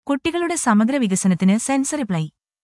കുട്ടികളുടെ സമഗ്ര വികസനത്തിന് സെൻസറി പ്ലൈ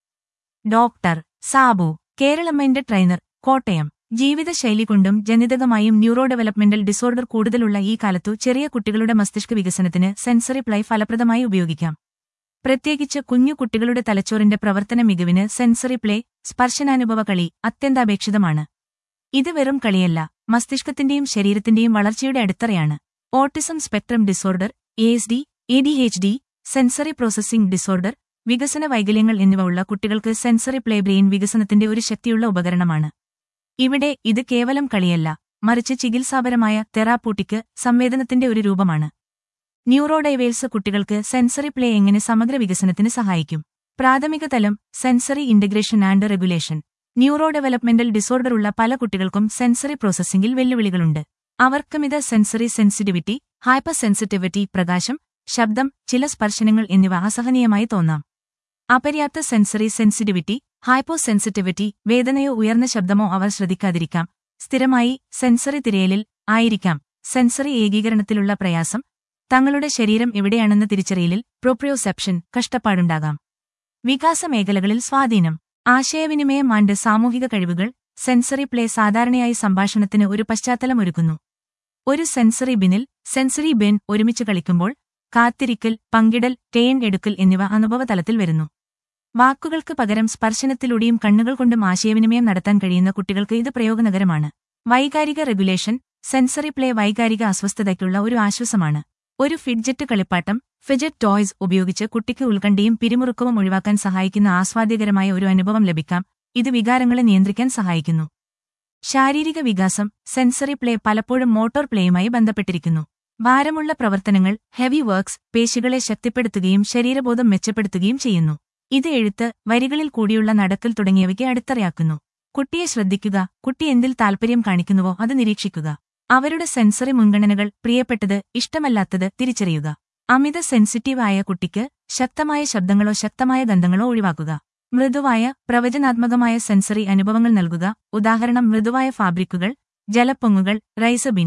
ഡോക്ടർ സാബു കേരളമ്മന്റെ ട്രെയിനർ കോട്ടയം ജീവിതശൈലി കൊണ്ടും ജനിതകമായും ന്യൂറോ ഡെവലപ്മെന്റൽ ഡിസോർഡർ കൂടുതലുള്ള ഈ കാലത്തു ചെറിയ കുട്ടികളുടെ മസ്തിഷ്ക വികസനത്തിന് സെൻസറി പ്ലൈ ഫലപ്രദമായി ഉപയോഗിക്കാം പ്രത്യേകിച്ച് കുഞ്ഞു കുട്ടികളുടെ തലച്ചോറിന്റെ പ്രവർത്തന മികവിന് സെൻസറി പ്ലേ സ്പർശനാനുഭവ കളി അത്യന്താപേക്ഷിതമാണ് ഇത് വെറും കളിയല്ല മസ്തിഷ്കത്തിന്റെയും ശരീരത്തിന്റെയും വളർച്ചയുടെ അടിത്തറയാണ് autism spectrum disorder A S D A D H D sensory processing disorder വികസന വൈകല്യങ്ങൾ എന്നിവ ഉള്ള കുട്ടികൾക്ക് സെൻസറി പ്ലേ ബ്രെയിൻ വികസനത്തിന്റെ ഒരു ശക്തിയുള്ള ഉപകരണമാണ് ഇവിടെ ഇത് കേവലം കളിയല്ല മറിച്ച് ചികിത്സാപരമായ തെറാപ്പൂട്ടിക്ക് സംവേദനത്തിന്റെ ഒരു രൂപമാണ് ന്യൂറോഡൈവേൽസ് കുട്ടികൾക്ക് സെൻസറി പ്ലേ എങ്ങനെ സമഗ്ര വികസനത്തിന് സഹായിക്കും പ്രാഥമിക തലം sensory integration and regulation neuro developmental ഡിസോർഡറുള്ള പല കുട്ടികൾക്കും സെൻസറി പ്രോസസ്സിംഗിൽ വെല്ലുവിളികളുണ്ട് അവർക്കുമിത് സെൻസറി സെൻസിറ്റിവിറ്റി ഹൈപ്പർ സെൻസിറ്റിവിറ്റി പ്രകാശം ശബ്ദം ചില സ്പർശനങ്ങൾ എന്നിവ അസഹനീയമായി തോന്നാം അപര്യാപ്ത സെൻസറി സെൻസിറ്റിവിറ്റി ഹൈപ്പോ സെൻസിറ്റിവിറ്റി വേദനയോ ഉയർന്ന ശബ്ദമോ അവർ ശ്രദ്ധിക്കാതിരിക്കാം സ്ഥിരമായി സെൻസറി തിരയലിൽ ആയിരിക്കാം സെൻസറി ഏകീകരണത്തിലുള്ള പ്രയാസം തങ്ങളുടെ ശരീരം എവിടെയാണെന്ന് തിരിച്ചറിയലിൽ പ്രോപ്രിയോസെപ്ഷൻ കഷ്ടപ്പാടുണ്ടാകാം വികാസ മേഖലകളിൽ സ്വാധീനം ആശയവിനിമയം ആണ്ട് സാമൂഹിക കഴിവുകൾ സെൻസറി പ്ലേ സാധാരണയായി സംഭാഷണത്തിന് ഒരു പശ്ചാത്തലം ഒരുക്കുന്നു ഒരു സെൻസറി ബിനിൽ സെൻസറി ബെൻ ഒരുമിച്ച് കളിക്കുമ്പോൾ കാത്തിരിക്കൽ പങ്കിടൽ ടേൺ എടുക്കൽ എന്നിവ അനുഭവതലത്തിൽ വരുന്നു വാക്കുകൾക്ക് പകരം സ്പർശനത്തിലൂടെയും കണ്ണുകൾ കൊണ്ടും ആശയവിനിമയം നടത്താൻ കഴിയുന്ന കുട്ടികൾക്ക് ഇത് പ്രയോഗനകരമാണ് വൈകാരിക റെഗുലേഷൻ സെൻസറി പ്ലേ വൈകാരിക അസ്വസ്ഥതയ്ക്കുള്ള ഒരു ആശ്വാസമാണ് ഒരു ഫിഡ്ജറ്റ് കളിപ്പാട്ടം ഫിജറ്റ് ടോയ്സ് ഉപയോഗിച്ച് കുട്ടിക്ക് ഉത്കണ്ഠയും പിരിമുറുക്കവും ഒഴിവാക്കാൻ സഹായിക്കുന്ന ആസ്വാദ്യകരമായ ഒരു അനുഭവം ലഭിക്കാം ഇത് വികാരങ്ങളെ നിയന്ത്രിക്കാൻ സഹായിക്കുന്നു ശാരീരിക വികാസം സെൻസറി പ്ലേ പലപ്പോഴും മോട്ടോർ പ്ലേയുമായി ബന്ധപ്പെട്ടിരിക്കുന്നു ഭാരമുള്ള പ്രവർത്തനങ്ങൾ ഹെവി വർക്ക്സ് പേശികളെ ശക്തിപ്പെടുത്തുകയും ശരീരബോധം മെച്ചപ്പെടുത്തുകയും ചെയ്യുന്നു ഇത് എഴുത്ത് വരികളിൽ കൂടിയുള്ള നടക്കൽ തുടങ്ങിയവയ്ക്ക് അടിത്തറയാക്കുന്നു കുട്ടിയെ ശ്രദ്ധിക്കുക കുട്ടി എന്തിൽ താൽപര്യം കാണിക്കുന്നുവോ അത് നിരീക്ഷിക്കുക അവരുടെ സെൻസറി മുൻഗണനകൾ പ്രിയപ്പെട്ടത് ഇഷ്ടമല്ലാത്തത് തിരിച്ചറിയുക അമിത സെൻസിറ്റീവ് ആയ കുട്ടിക്ക് ശക്തമായ ശബ്ദങ്ങളോ ശക്തമായ ഗന്ധങ്ങളോ ഒഴിവാക്കുക മൃദുവായ പ്രവചനാത്മകമായ സെൻസറി അനുഭവങ്ങൾ നൽകുക ഉദാഹരണം മൃദുവായ ഫാബ്രിക്കുകൾ ജലപ്പൊങ്ങുകൾ റൈസ് ബിൻ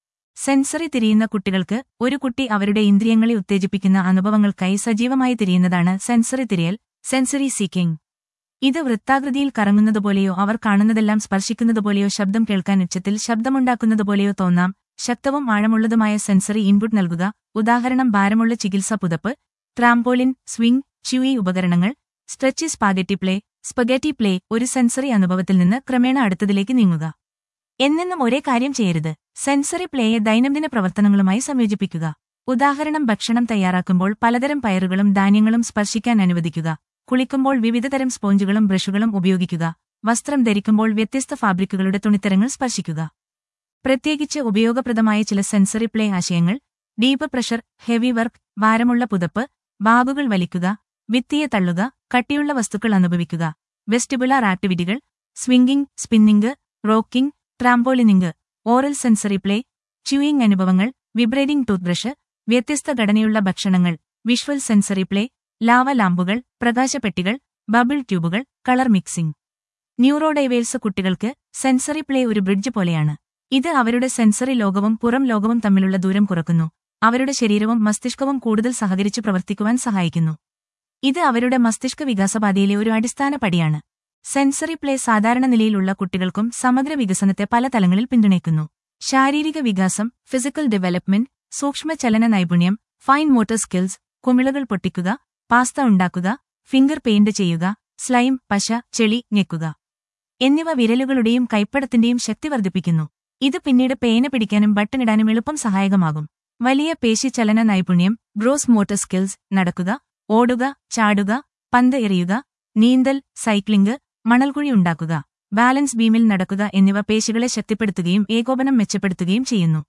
സെൻസറി തിരിയുന്ന കുട്ടികൾക്ക് ഒരു കുട്ടി അവരുടെ ഇന്ദ്രിയങ്ങളെ ഉത്തേജിപ്പിക്കുന്ന അനുഭവങ്ങൾക്കായി സജീവമായി തിരിയുന്നതാണ് സെൻസറി തിരിയൽ സെൻസറി സീക്കിംഗ് ഇത് വൃത്താകൃതിയിൽ കറങ്ങുന്നതുപോലെയോ അവർ കാണുന്നതെല്ലാം സ്പർശിക്കുന്നതുപോലെയോ ശബ്ദം കേൾക്കാൻ ഉച്ചത്തിൽ ശബ്ദമുണ്ടാക്കുന്നതുപോലെയോ തോന്നാം ശക്തവും ആഴമുള്ളതുമായ സെൻസറി ഇൻപുട്ട് നൽകുക ഉദാഹരണം ഭാരമുള്ള ചികിത്സാ പുതപ്പ് ട്രാംപോളിൻ സ്വിംഗ് ച്യൂയി ഉപകരണങ്ങൾ stretchy spaghetti play spaghetti play ഒരു സെൻസറി അനുഭവത്തിൽ നിന്ന് ക്രമേണ അടുത്തതിലേക്ക് നീങ്ങുക എന്നെന്നും ഒരേ കാര്യം ചെയ്യരുത് സെൻസറി പ്ലേയെ ദൈനംദിന പ്രവർത്തനങ്ങളുമായി സംയോജിപ്പിക്കുക ഉദാഹരണം ഭക്ഷണം തയ്യാറാക്കുമ്പോൾ പലതരം പയറുകളും ധാന്യങ്ങളും സ്പർശിക്കാൻ അനുവദിക്കുക കുളിക്കുമ്പോൾ വിവിധതരം സ്പോഞ്ചുകളും ബ്രഷുകളും ഉപയോഗിക്കുക വസ്ത്രം ധരിക്കുമ്പോൾ വ്യത്യസ്ത ഫാബ്രിക്കുകളുടെ തുണിത്തരങ്ങൾ സ്പർശിക്കുക പ്രത്യേകിച്ച് ഉപയോഗപ്രദമായ ചില സെൻസറി പ്ലേ ആശയങ്ങൾ ഡീപ്പ് പ്രഷർ ഹെവി വർക്ക് ഭാരമുള്ള പുതപ്പ് ബാഗുകൾ വലിക്കുക ഭിത്തിയെ തള്ളുക കട്ടിയുള്ള വസ്തുക്കൾ അനുഭവിക്കുക വെസ്റ്റിബുലാർ ആക്ടിവിറ്റികൾ swinging spinning rocking trampolining oral sensory play chewing അനുഭവങ്ങൾ വിബ്രേറ്റിംഗ് ടൂത്ത്ബ്രഷ് വ്യത്യസ്ത ഘടനയുള്ള ഭക്ഷണങ്ങൾ വിഷ്വൽ സെൻസറി പ്ലേ ലാവ ലാമ്പുകൾ പ്രകാശപ്പെട്ടികൾ ബബിൾ ട്യൂബുകൾ കളർ മിക്സിംഗ് ന്യൂറോഡൈവേൽസ് കുട്ടികൾക്ക് സെൻസറി പ്ലേ ഒരു ബ്രിഡ്ജ് പോലെയാണ് ഇത് അവരുടെ സെൻസറി ലോകവും പുറം ലോകവും തമ്മിലുള്ള ദൂരം കുറക്കുന്നു അവരുടെ ശരീരവും മസ്തിഷ്കവും കൂടുതൽ സഹകരിച്ചു പ്രവർത്തിക്കുവാൻ സഹായിക്കുന്നു ഇത് അവരുടെ മസ്തിഷ്ക വികാസപാതയിലെ ഒരു അടിസ്ഥാന പടിയാണ് സെൻസറി പ്ലേ സാധാരണ നിലയിലുള്ള കുട്ടികൾക്കും സമഗ്ര വികസനത്തെ പല തലങ്ങളിൽ പിന്തുണയ്ക്കുന്നു ശാരീരിക വികാസം ഫിസിക്കൽ ഡെവലപ്മെന്റ് സൂക്ഷ്മ ചലന നൈപുണ്യം ഫൈൻ മോട്ടോർ സ്കിൽസ് കുമിളകൾ പൊട്ടിക്കുക പാസ്ത ഉണ്ടാക്കുക ഫിംഗർ പെയിന്റ് ചെയ്യുക സ്ലൈം പശ ചെളി ഞെക്കുക എന്നിവ വിരലുകളുടെയും കൈപ്പടത്തിന്റെയും ശക്തി വർദ്ധിപ്പിക്കുന്നു ഇത് പിന്നീട് പേന പിടിക്കാനും ബട്ടണിടാനും എളുപ്പം സഹായകമാകും വലിയ പേശി ചലന നൈപുണ്യം ഗ്രോസ് മോട്ടോർ സ്കിൽസ് നടക്കുക ഓടുക ചാടുക പന്ത് എറിയുക നീന്തൽ സൈക്ലിംഗ് മണൽക്കുഴി ഉണ്ടാക്കുക ബാലൻസ് ബീമിൽ നടക്കുക എന്നിവ പേശികളെ ശക്തിപ്പെടുത്തുകയും ഏകോപനം മെച്ചപ്പെടുത്തുകയും ചെയ്യുന്നു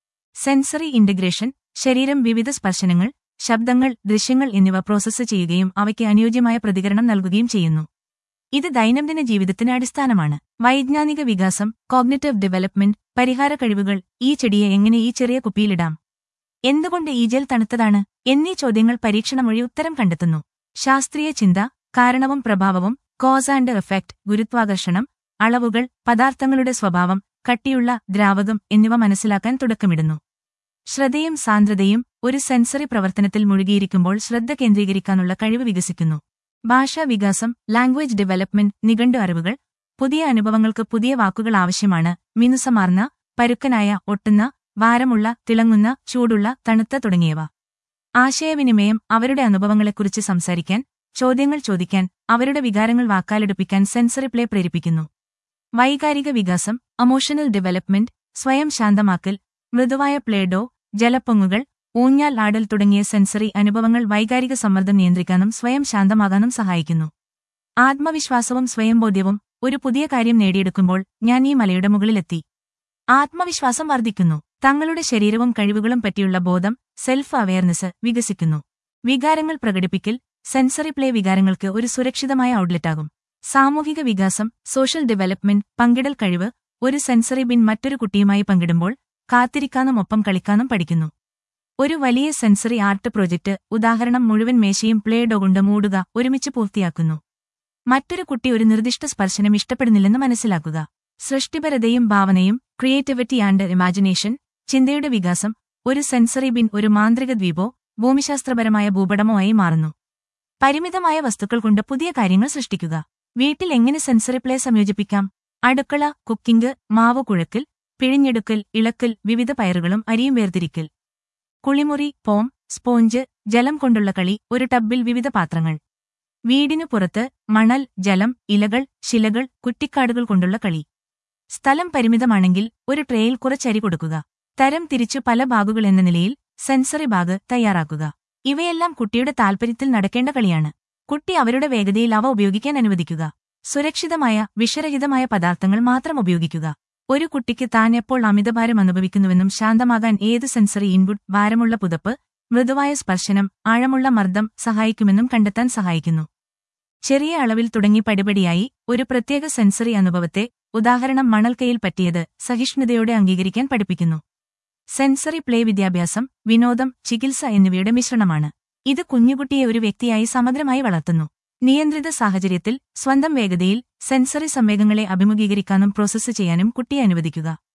സെൻസറി ഇന്റഗ്രേഷൻ ശരീരം വിവിധ സ്പർശനങ്ങൾ ശബ്ദങ്ങൾ ദൃശ്യങ്ങൾ എന്നിവ പ്രോസസ്സ് ചെയ്യുകയും അവയ്ക്ക് അനുയോജ്യമായ പ്രതികരണം നൽകുകയും ചെയ്യുന്നു ഇത് ദൈനംദിന ജീവിതത്തിന് അടിസ്ഥാനമാണ് വൈജ്ഞാനിക വികാസം കോഗ്നിറ്റീവ് ഡെവലപ്മെന്റ് പരിഹാര കഴിവുകൾ ഈ ചെടിയെ എങ്ങനെ ഈ ചെറിയ കുപ്പിയിലിടാം എന്തുകൊണ്ട് ഈ ജെൽ തണുത്തതാണ് എന്നീ ചോദ്യങ്ങൾ പരീക്ഷണം വഴി ഉത്തരം കണ്ടെത്തുന്നു ശാസ്ത്രീയ ചിന്ത കാരണവും പ്രഭാവവും കോസ് ആൻഡ് എഫക്റ്റ് ഗുരുത്വാകർഷണം അളവുകൾ പദാർത്ഥങ്ങളുടെ സ്വഭാവം കട്ടിയുള്ള ദ്രാവകം എന്നിവ മനസ്സിലാക്കാൻ തുടക്കമിടുന്നു ശ്രദ്ധയും സാന്ദ്രതയും ഒരു സെൻസറി പ്രവർത്തനത്തിൽ മുഴുകിയിരിക്കുമ്പോൾ ശ്രദ്ധ കേന്ദ്രീകരിക്കാനുള്ള കഴിവ് വികസിക്കുന്നു ഭാഷാ വികാസം ലാംഗ്വേജ് ഡെവലപ്മെന്റ് നിഘണ്ടു അറിവുകൾ പുതിയ അനുഭവങ്ങൾക്ക് പുതിയ വാക്കുകൾ ആവശ്യമാണ് മിനുസമാർന്ന പരുക്കനായ ഒട്ടുന്ന ഭാരമുള്ള തിളങ്ങുന്ന ചൂടുള്ള തണുത്ത തുടങ്ങിയവ ആശയവിനിമയം അവരുടെ അനുഭവങ്ങളെക്കുറിച്ച് സംസാരിക്കാൻ ചോദ്യങ്ങൾ ചോദിക്കാൻ അവരുടെ വികാരങ്ങൾ വാക്കാലെടുപ്പിക്കാൻ സെൻസറി പ്ലേ പ്രേരിപ്പിക്കുന്നു വൈകാരിക വികാസം അമോഷണൽ ഡെവലപ്മെന്റ് സ്വയം ശാന്തമാക്കൽ മൃദുവായ പ്ലേഡോ ജലപ്പൊങ്ങുകൾ ഊഞ്ഞാൽ ആടൽ തുടങ്ങിയ സെൻസറി അനുഭവങ്ങൾ വൈകാരിക സമ്മർദ്ദം നിയന്ത്രിക്കാനും സ്വയം ശാന്തമാകാനും സഹായിക്കുന്നു ആത്മവിശ്വാസവും സ്വയംബോധ്യവും ഒരു പുതിയ കാര്യം നേടിയെടുക്കുമ്പോൾ ഞാൻ ഈ മലയുടെ മുകളിലെത്തി ആത്മവിശ്വാസം വർദ്ധിക്കുന്നു തങ്ങളുടെ ശരീരവും കഴിവുകളും പറ്റിയുള്ള ബോധം സെൽഫ് അവയർനെസ് വികസിക്കുന്നു വികാരങ്ങൾ പ്രകടിപ്പിക്കൽ സെൻസറി പ്ലേ വികാരങ്ങൾക്ക് ഒരു സുരക്ഷിതമായ ഔട്ട്ലെറ്റാകും സാമൂഹിക വികാസം സോഷ്യൽ ഡെവലപ്മെന്റ് പങ്കിടൽ കഴിവ് ഒരു സെൻസറി ബിൻ മറ്റൊരു കുട്ടിയുമായി പങ്കിടുമ്പോൾ കാത്തിരിക്കാനും ഒപ്പം കളിക്കാനും പഠിക്കുന്നു ഒരു വലിയ സെൻസറി ആർട്ട് പ്രൊജക്ട് ഉദാഹരണം മുഴുവൻ മേശയും പ്ലേഡോ കൊണ്ട് മൂടുക ഒരുമിച്ച് പൂർത്തിയാക്കുന്നു മറ്റൊരു കുട്ടി ഒരു നിർദ്ദിഷ്ട സ്പർശനം ഇഷ്ടപ്പെടുന്നില്ലെന്ന് മനസ്സിലാക്കുക സൃഷ്ടിപരതയും ഭാവനയും ക്രിയേറ്റിവിറ്റി ആൻഡ് ഇമാജിനേഷൻ ചിന്തയുടെ വികാസം ഒരു സെൻസറി ബിൻ ഒരു മാന്ത്രിക ദ്വീപോ ഭൂമിശാസ്ത്രപരമായ ഭൂപടമോ ആയി മാറുന്നു പരിമിതമായ വസ്തുക്കൾ കൊണ്ട് പുതിയ കാര്യങ്ങൾ സൃഷ്ടിക്കുക വീട്ടിൽ എങ്ങനെ സെൻസറി പ്ലേ സംയോജിപ്പിക്കാം അടുക്കള കുക്കിംഗ് മാവ് കുഴക്കൽ പിഴിഞ്ഞെടുക്കൽ ഇളക്കൽ വിവിധ പയറുകളും അരിയും വേർതിരിക്കൽ കുളിമുറി പോം സ്പോഞ്ച് ജലം കൊണ്ടുള്ള കളി ഒരു ടബ്ബിൽ വിവിധ പാത്രങ്ങൾ വീടിനു പുറത്ത് മണൽ ജലം ഇലകൾ ശിലകൾ കുറ്റിക്കാടുകൾ കൊണ്ടുള്ള കളി സ്ഥലം പരിമിതമാണെങ്കിൽ ഒരു ട്രേയിൽ കുറച്ചരി കൊടുക്കുക തരം തിരിച്ചു പല ബാഗുകൾ എന്ന നിലയിൽ സെൻസറി ബാഗ് തയ്യാറാക്കുക ഇവയെല്ലാം കുട്ടിയുടെ താൽപര്യത്തിൽ നടക്കേണ്ട കളിയാണ് കുട്ടി അവരുടെ വേഗതയിൽ അവ ഉപയോഗിക്കാൻ അനുവദിക്കുക സുരക്ഷിതമായ വിഷരഹിതമായ പദാർത്ഥങ്ങൾ മാത്രം ഉപയോഗിക്കുക ഒരു കുട്ടിക്ക് താൻ എപ്പോൾ അമിതഭാരം അനുഭവിക്കുന്നുവെന്നും ശാന്തമാകാൻ ഏത് സെൻസറി ഇൻപുട്ട് ഭാരമുള്ള പുതപ്പ് മൃദുവായ സ്പർശനം ആഴമുള്ള മർദ്ദം സഹായിക്കുമെന്നും കണ്ടെത്താൻ സഹായിക്കുന്നു ചെറിയ അളവിൽ തുടങ്ങി പടിപടിയായി ഒരു പ്രത്യേക സെൻസറി അനുഭവത്തെ ഉദാഹരണം മണൽക്കയിൽ പറ്റിയത് സഹിഷ്ണുതയോടെ അംഗീകരിക്കാൻ പഠിപ്പിക്കുന്നു സെൻസറി പ്ലേ വിദ്യാഭ്യാസം വിനോദം ചികിത്സ എന്നിവയുടെ മിശ്രണമാണ് ഇത് കുഞ്ഞുകുട്ടിയെ ഒരു വ്യക്തിയായി സമഗ്രമായി വളർത്തുന്നു നിയന്ത്രിത സാഹചര്യത്തിൽ സ്വന്തം വേഗതയിൽ സെൻസറി സംവേഗങ്ങളെ അഭിമുഖീകരിക്കാനും പ്രോസസ്സ് ചെയ്യാനും കുട്ടിയെ അനുവദിക്കുക